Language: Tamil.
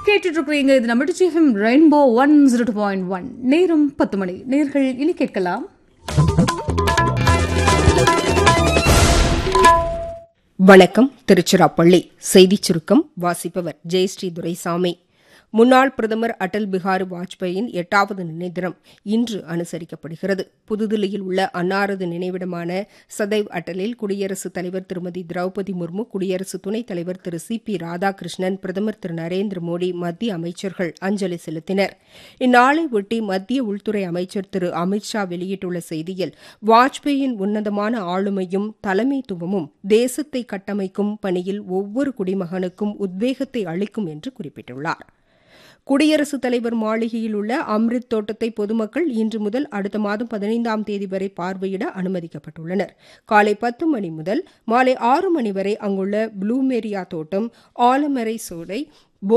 கேட்டுட்டு இருக்கிறீங்க இது நம்ம டிச்சிஎஃப்எம் rainbow one zero two point one நேரம் பத்து மணி நேர்கள் இனி கேட்கலாம் வணக்கம் திருச்சிராப்பள்ளி செய்திச் சுருக்கம் வாசிப்பவர் ஜெயஸ்ரீ துரைசாமி முன்னாள் பிரதமர் அடல் பிஹாரி வாஜ்பாயின் எட்டாவது நினைவு தினம் இன்று அனுசரிக்கப்படுகிறது புதுதில்லியில் உள்ள அன்னாரது நினைவிடமான சதைவ் அட்டலில் குடியரசுத் தலைவர் திருமதி திரௌபதி முர்மு குடியரசு துணைத் தலைவர் திரு சி பி ராதாகிருஷ்ணன் பிரதமர் திரு நரேந்திர மோடி மத்திய அமைச்சர்கள் அஞ்சலி செலுத்தினர் இந்நாளை ஒட்டி மத்திய உள்துறை அமைச்சர் திரு அமித் ஷா வெளியிட்டுள்ள செய்தியில் வாஜ்பாயின் உன்னதமான ஆளுமையும் தலைமைத்துவமும் தேசத்தை கட்டமைக்கும் பணியில் ஒவ்வொரு குடிமகனுக்கும் உத்வேகத்தை அளிக்கும் என்று குறிப்பிட்டுள்ளார் குடியரசுத் தலைவர் மாளிகையில் உள்ள அம்ரித் தோட்டத்தை பொதுமக்கள் இன்று முதல் அடுத்த மாதம் பதினைந்தாம் தேதி வரை பார்வையிட அனுமதிக்கப்பட்டுள்ளனர் காலை பத்து மணி முதல் மாலை ஆறு மணி வரை அங்குள்ள ப்ளூமேரியா தோட்டம் ஆலமரை சோலை